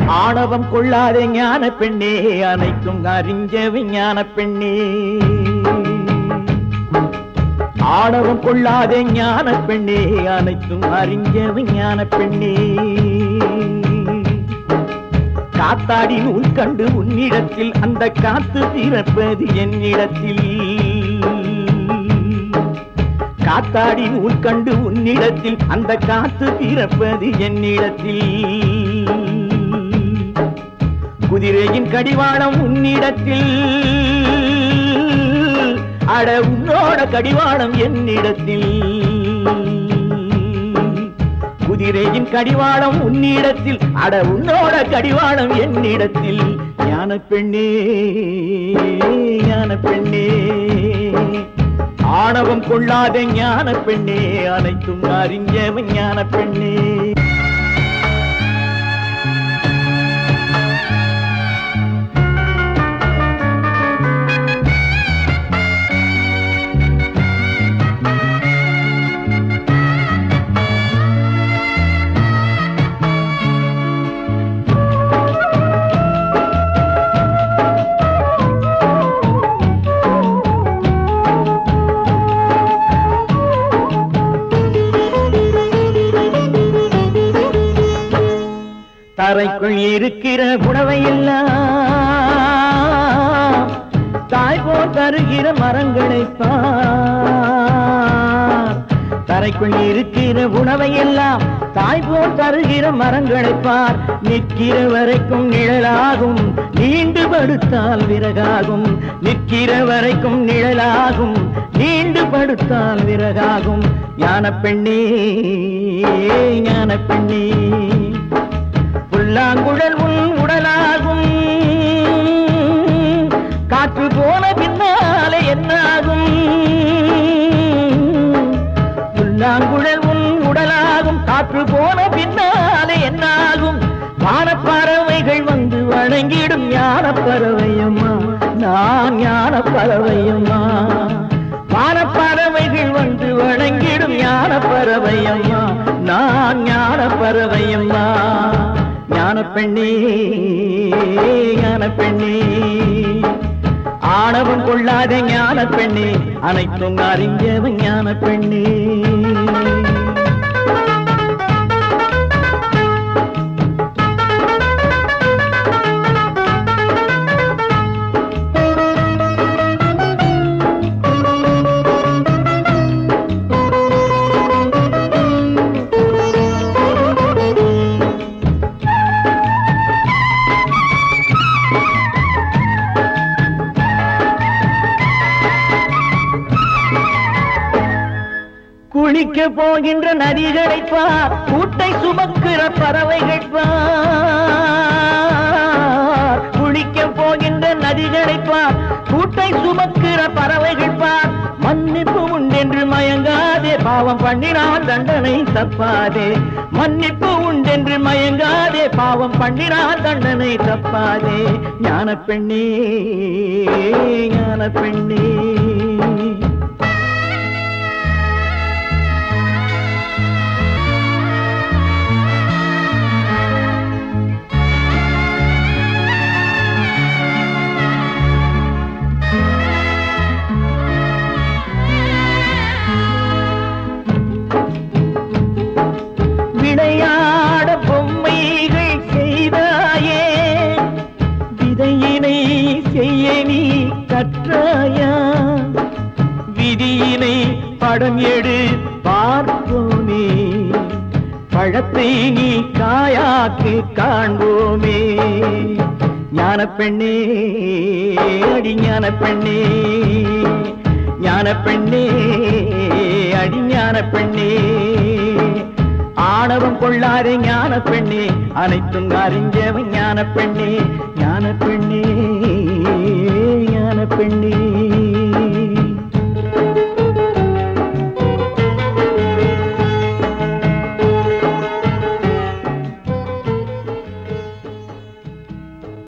ஆணவம் கொள்ளாத ஞான பெண்ணே அனைத்தும் அறிஞ்ச விஞ்ஞான பெண்ணே ஆணவம் கொள்ளாத ஞான பெண்ணே அனைத்தும் அறிஞ்ச விஞ்ஞான பெண்ணே காத்தாடி நூல் கண்டு உன்னிடத்தில் அந்த காத்து பிறப்பது என்னிடத்தில் காத்தாடி நூல் கண்டு உன்னிடத்தில் அந்த காத்து பிறப்பது என்னிடத்தில் குதிரையின் கடிவாளம் உன்னிடத்தில் அட உன்னோட கடிவாளம் என்னிடத்தில் குதிரையின் கடிவாளம் உன்னிடத்தில் அட உன்னோட கடிவாளம் என்னிடத்தில் ஞான பெண்ணே ஞான பெண்ணே ஆணவம் கொள்ளாத ஞான பெண்ணே அனைத்தும் அறிஞ்சவன் ஞான பெண்ணே தரைக்குள் இருக்கிற உணவை எல்லாம் தாய் போல் தருகிற மரங்களை பார் தரைக்குள் இருக்கிற உணவை எல்லாம் தாய் போல் தருகிற மரங்களை பார் நிற்கிற வரைக்கும் நிழலாகும் நீண்டு படுத்தால் விறகாகும் நிற்கிற வரைக்கும் நிழலாகும் நீண்டு படுத்தால் விறகாகும் ஞான பெண்ணே ஞான பெண்ணே புல்லாங்குழல் உன் உடலாகும் காற்று போன பின்னாலே என்னாகும் புல்லாங்குழல் உன் உடலாகும் காற்று போன பின்னாலே என்னாகும் வானப்பறவைகள் வந்து வணங்கிடும் ஞான பறவையம்மா நான் ஞான பறவையம்மா வானப்பறவைகள் வந்து வணங்கிடும் ஞான பறவையம்மா நான் ஞான பறவையம்மா ஞான பெண்ணே ஞான பெண்ணே ஆணவம் கொள்ளாத ஞான பெண்ணே அனைத்தும் அறிஞ்சவன் ஞான பெண்ணே குளிக்க போகின்ற நதிகளை பார் கூட்டை சுமக்கிற பறவைகள் பார் குளிக்க போகின்ற நதிகளை பார் கூட்டை சுமக்கிற பறவைகள் பார் மன்னிப்பு உண்டென்று மயங்காதே பாவம் பண்ணினால் தண்டனை தப்பாதே மன்னிப்பு உண்டென்று மயங்காதே பாவம் பண்ணினால் தண்டனை தப்பாதே ஞான பெண்ணே ஞான பெண்ணே விளையாட பொம்மைகள் செய்தாயே விதையினை செய்ய நீ கற்றாயா விதியினை படம் எடு பார்ப்போமே பழத்தை நீ காயாக்கு காண்போமே ஞான பெண்ணே அடி ஞான பெண்ணே ஞான பெண்ணே அடி ஞான பெண்ணே ஆணவம் கொள்ளாதே ஞான பெண்ணே அனைத்தும் அறிஞ்சவன் ஞான பெண்ணே ஞான பெண்ணே ஞான பெண்ணே